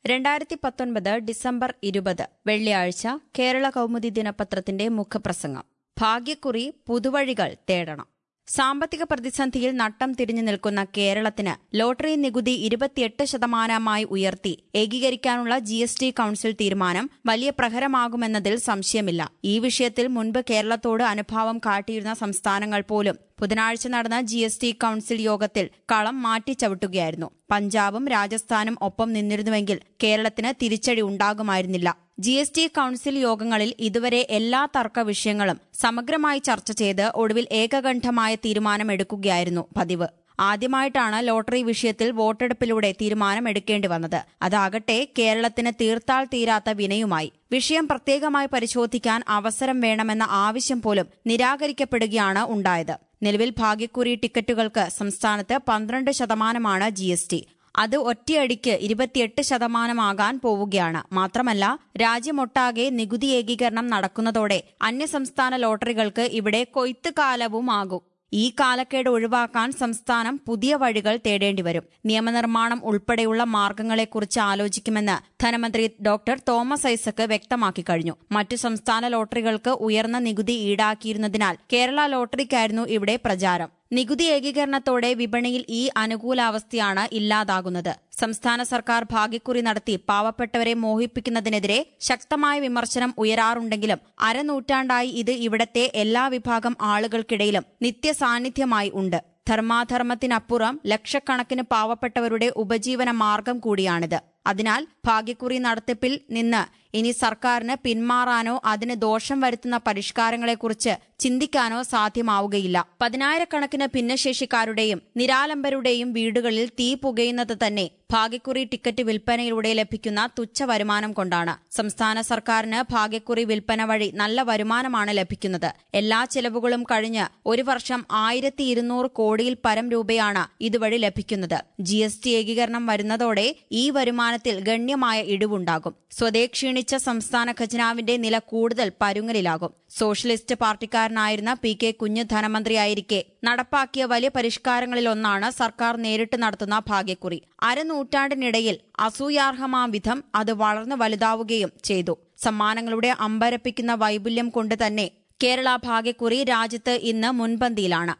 രണ്ടായിരത്തി പത്തൊൻപത് ഡിസംബർ ഇരുപത് വെള്ളിയാഴ്ച കേരള കൗമുദി ദിനപത്രത്തിന്റെ മുഖപ്രസംഗം ഭാഗ്യക്കുറി പുതുവഴികൾ തേടണം സാമ്പത്തിക പ്രതിസന്ധിയിൽ നട്ടം തിരിഞ്ഞു നിൽക്കുന്ന കേരളത്തിന് ലോട്ടറി നികുതി ഇരുപത്തിയെട്ട് ശതമാനമായി ഉയർത്തി ഏകീകരിക്കാനുള്ള ജി എസ് ടി കൌൺസിൽ തീരുമാനം വലിയ പ്രഹരമാകുമെന്നതിൽ സംശയമില്ല ഈ വിഷയത്തിൽ മുൻപ് കേരളത്തോട് അനുഭാവം കാട്ടിയിരുന്ന സംസ്ഥാനങ്ങൾ പോലും ബുധനാഴ്ച നടന്ന ജി എസ് ടി കൌൺസിൽ യോഗത്തിൽ കളം മാറ്റിച്ചവിട്ടുകയായിരുന്നു പഞ്ചാബും രാജസ്ഥാനും ഒപ്പം നിന്നിരുന്നുവെങ്കിൽ കേരളത്തിന് തിരിച്ചടി ഉണ്ടാകുമായിരുന്നില്ല ജി എസ് ടി കൌൺസിൽ യോഗങ്ങളിൽ ഇതുവരെ എല്ലാ തർക്ക വിഷയങ്ങളും സമഗ്രമായി ചർച്ച ചെയ്ത് ഒടുവിൽ ഏകകണ്ഠമായ തീരുമാനമെടുക്കുകയായിരുന്നു പതിവ് ആദ്യമായിട്ടാണ് ലോട്ടറി വിഷയത്തിൽ വോട്ടെടുപ്പിലൂടെ തീരുമാനമെടുക്കേണ്ടി വന്നത് അതാകട്ടെ കേരളത്തിന് തീർത്താൽ തീരാത്ത വിനയുമായി വിഷയം പ്രത്യേകമായി പരിശോധിക്കാൻ അവസരം വേണമെന്ന ആവശ്യം പോലും നിരാകരിക്കപ്പെടുകയാണ് ഉണ്ടായത് നിലവിൽ ഭാഗ്യക്കുറി ടിക്കറ്റുകൾക്ക് സംസ്ഥാനത്ത് പന്ത്രണ്ട് ശതമാനമാണ് ജി എസ് ടി അത് ഒറ്റയടിക്ക് ഇരുപത്തിയെട്ട് ശതമാനമാകാൻ പോവുകയാണ് മാത്രമല്ല രാജ്യമൊട്ടാകെ നികുതി ഏകീകരണം നടക്കുന്നതോടെ അന്യസംസ്ഥാന ലോട്ടറികൾക്ക് ഇവിടെ കൊയ്ത്ത് കാലവുമാകും ഈ കാലക്കേട് ഒഴിവാക്കാൻ സംസ്ഥാനം പുതിയ വഴികൾ തേടേണ്ടി വരും നിയമനിർമ്മാണം ഉൾപ്പെടെയുള്ള മാർഗങ്ങളെക്കുറിച്ച് ആലോചിക്കുമെന്ന് ധനമന്ത്രി ഡോക്ടർ തോമസ് ഐസക് വ്യക്തമാക്കി കഴിഞ്ഞു മറ്റു സംസ്ഥാന ലോട്ടറികൾക്ക് ഉയർന്ന നികുതി ഈടാക്കിയിരുന്നതിനാൽ കേരള ലോട്ടറിക്കായിരുന്നു ഇവിടെ പ്രചാരം നികുതി ഏകീകരണത്തോടെ വിപണിയിൽ ഈ അനുകൂലാവസ്ഥയാണ് ഇല്ലാതാകുന്നത് സംസ്ഥാന സർക്കാർ ഭാഗ്യക്കുറി നടത്തി പാവപ്പെട്ടവരെ മോഹിപ്പിക്കുന്നതിനെതിരെ ശക്തമായ വിമർശനം ഉയരാറുണ്ടെങ്കിലും അരനൂറ്റാണ്ടായി ഇത് ഇവിടത്തെ എല്ലാ വിഭാഗം ആളുകൾക്കിടയിലും നിത്യസാന്നിധ്യമായി ഉണ്ട് ധർമാധർമ്മത്തിനപ്പുറം ലക്ഷക്കണക്കിന് പാവപ്പെട്ടവരുടെ ഉപജീവന മാർഗം കൂടിയാണിത് അതിനാൽ ഭാഗ്യക്കുറി നടത്തിപ്പിൽ നിന്ന് ഇനി സർക്കാരിന് പിന്മാറാനോ അതിന് ദോഷം വരുത്തുന്ന പരിഷ്കാരങ്ങളെക്കുറിച്ച് ചിന്തിക്കാനോ സാധ്യമാവുകയില്ല പതിനായിരക്കണക്കിന് ഭിന്നശേഷിക്കാരുടെയും നിരാലംബരുടെയും വീടുകളിൽ തീ പുകയുന്നത് തന്നെ ഭാഗ്യക്കുറി ടിക്കറ്റ് വിൽപ്പനയിലൂടെ ലഭിക്കുന്ന തുച്ഛ വരുമാനം കൊണ്ടാണ് സംസ്ഥാന സർക്കാരിന് ഭാഗ്യക്കുറി വിൽപ്പന വഴി നല്ല വരുമാനമാണ് ലഭിക്കുന്നത് എല്ലാ ചെലവുകളും കഴിഞ്ഞ് ഒരു വർഷം ആയിരത്തി ഇരുന്നൂറ് കോടിയിൽ പരം രൂപയാണ് ഇതുവഴി ലഭിക്കുന്നത് ജി എസ് ടി ഏകീകരണം വരുന്നതോടെ ഈ വരുമാനത്തിൽ ഗണ്യമായ ഇടിവുണ്ടാകും സ്വതേ ക്ഷീണിച്ച സംസ്ഥാന ഖജനാവിന്റെ നില കൂടുതൽ പരുങ്ങലിലാകും സോഷ്യലിസ്റ്റ് പാർട്ടിക്കാരനായിരുന്ന പി കെ കുഞ്ഞ് ധനമന്ത്രിയായിരിക്കെ നടപ്പാക്കിയ വലിയ പരിഷ്കാരങ്ങളിലൊന്നാണ് സർക്കാർ നേരിട്ട് നടത്തുന്ന ഭാഗ്യക്കുറി അരനൂറ്റാണ്ടിനിടയിൽ അസൂയാർഹമാം വിധം അത് വളർന്നു വലുതാവുകയും ചെയ്തു സമ്മാനങ്ങളുടെ അമ്പരപ്പിക്കുന്ന വൈപുല്യം കൊണ്ട് തന്നെ കേരള ഭാഗ്യക്കുറി രാജ്യത്ത് ഇന്ന് മുൻപന്തിയിലാണ്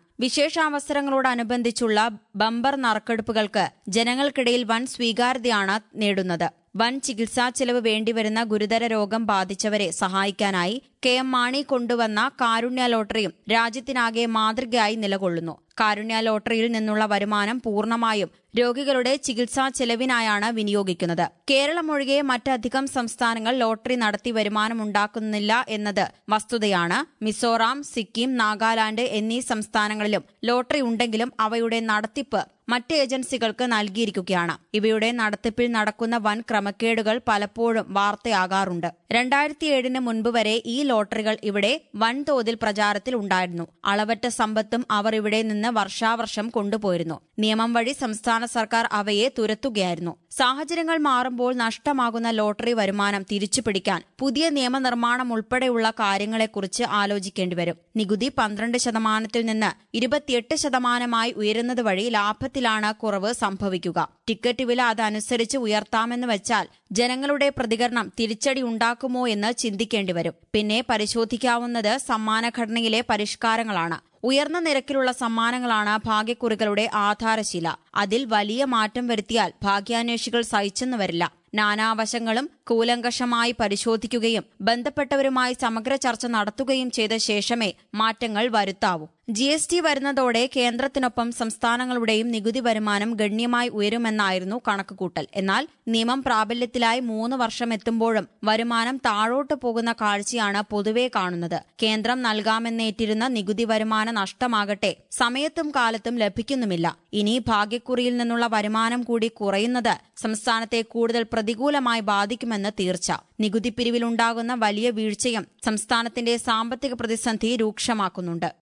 വിശേഷാവസരങ്ങളോടനുബന്ധിച്ചുള്ള ബമ്പർ നറുക്കെടുപ്പുകൾക്ക് ജനങ്ങൾക്കിടയിൽ വൻ സ്വീകാര്യതയാണ് നേടുന്നത് വൻ ചികിത്സാ ചെലവ് വേണ്ടിവരുന്ന ഗുരുതര രോഗം ബാധിച്ചവരെ സഹായിക്കാനായി കെ എം മാണി കൊണ്ടുവന്ന കാരുണ്യ ലോട്ടറിയും രാജ്യത്തിനാകെ മാതൃകയായി നിലകൊള്ളുന്നു കാരുണ്യ ലോട്ടറിയിൽ നിന്നുള്ള വരുമാനം പൂർണ്ണമായും രോഗികളുടെ ചികിത്സാ ചെലവിനായാണ് വിനിയോഗിക്കുന്നത് കേരളമൊഴികെ മറ്റധികം സംസ്ഥാനങ്ങൾ ലോട്ടറി നടത്തി വരുമാനമുണ്ടാക്കുന്നില്ല എന്നത് വസ്തുതയാണ് മിസോറാം സിക്കിം നാഗാലാന്റ് എന്നീ സംസ്ഥാനങ്ങളിലും ലോട്ടറി ഉണ്ടെങ്കിലും അവയുടെ നടത്തിപ്പ് മറ്റ് ഏജൻസികൾക്ക് നൽകിയിരിക്കുകയാണ് ഇവയുടെ നടത്തിപ്പിൽ നടക്കുന്ന വൻ ക്രമക്കേടുകൾ പലപ്പോഴും വാർത്തയാകാറുണ്ട് രണ്ടായിരത്തി ഏഴിന് മുൻപ് വരെ ഈ ലോട്ടറികൾ ഇവിടെ വൻതോതിൽ പ്രചാരത്തിൽ ഉണ്ടായിരുന്നു അളവറ്റ സമ്പത്തും അവർ ഇവിടെ നിന്ന് വർഷാവർഷം കൊണ്ടുപോയിരുന്നു നിയമം വഴി സംസ്ഥാന സർക്കാർ അവയെ തുരത്തുകയായിരുന്നു സാഹചര്യങ്ങൾ മാറുമ്പോൾ നഷ്ടമാകുന്ന ലോട്ടറി വരുമാനം തിരിച്ചുപിടിക്കാൻ പുതിയ നിയമനിർമ്മാണം ഉൾപ്പെടെയുള്ള കാര്യങ്ങളെക്കുറിച്ച് ആലോചിക്കേണ്ടി വരും നികുതി പന്ത്രണ്ട് ശതമാനത്തിൽ നിന്ന് ഇരുപത്തിയെട്ട് ശതമാനമായി ഉയരുന്നത് വഴി ലാഭത്തിലാണ് കുറവ് സംഭവിക്കുക ടിക്കറ്റ് വില അതനുസരിച്ച് ഉയർത്താമെന്ന് വെച്ചാൽ ജനങ്ങളുടെ പ്രതികരണം തിരിച്ചടി ഉണ്ടാക്കുമോ എന്ന് ചിന്തിക്കേണ്ടി വരും പിന്നെ പരിശോധിക്കാവുന്നത് സമ്മാനഘടനയിലെ പരിഷ്കാരങ്ങളാണ് ഉയർന്ന നിരക്കിലുള്ള സമ്മാനങ്ങളാണ് ഭാഗ്യക്കുറികളുടെ ആധാരശില അതിൽ വലിയ മാറ്റം വരുത്തിയാൽ ഭാഗ്യാന്വേഷികൾ സഹിച്ചെന്ന് വരില്ല നാനാവശങ്ങളും കൂലങ്കഷമായി പരിശോധിക്കുകയും ബന്ധപ്പെട്ടവരുമായി സമഗ്ര ചർച്ച നടത്തുകയും ചെയ്ത ശേഷമേ മാറ്റങ്ങൾ വരുത്താവൂ ജി എസ് ടി വരുന്നതോടെ കേന്ദ്രത്തിനൊപ്പം സംസ്ഥാനങ്ങളുടെയും നികുതി വരുമാനം ഗണ്യമായി ഉയരുമെന്നായിരുന്നു കണക്കുകൂട്ടൽ എന്നാൽ നിയമം പ്രാബല്യത്തിലായി മൂന്ന് വർഷം എത്തുമ്പോഴും വരുമാനം താഴോട്ട് പോകുന്ന കാഴ്ചയാണ് പൊതുവെ കാണുന്നത് കേന്ദ്രം നൽകാമെന്നേറ്റിരുന്ന നികുതി വരുമാന നഷ്ടമാകട്ടെ സമയത്തും കാലത്തും ലഭിക്കുന്നുമില്ല ഇനി ഭാഗ്യക്കുറിയിൽ നിന്നുള്ള വരുമാനം കൂടി കുറയുന്നത് സംസ്ഥാനത്തെ കൂടുതൽ പ്രതികൂലമായി ബാധിക്കുമെന്ന് തീർച്ച നികുതി പിരിവിലുണ്ടാകുന്ന വലിയ വീഴ്ചയും സംസ്ഥാനത്തിന്റെ സാമ്പത്തിക പ്രതിസന്ധി രൂക്ഷമാക്കുന്നുണ്ട്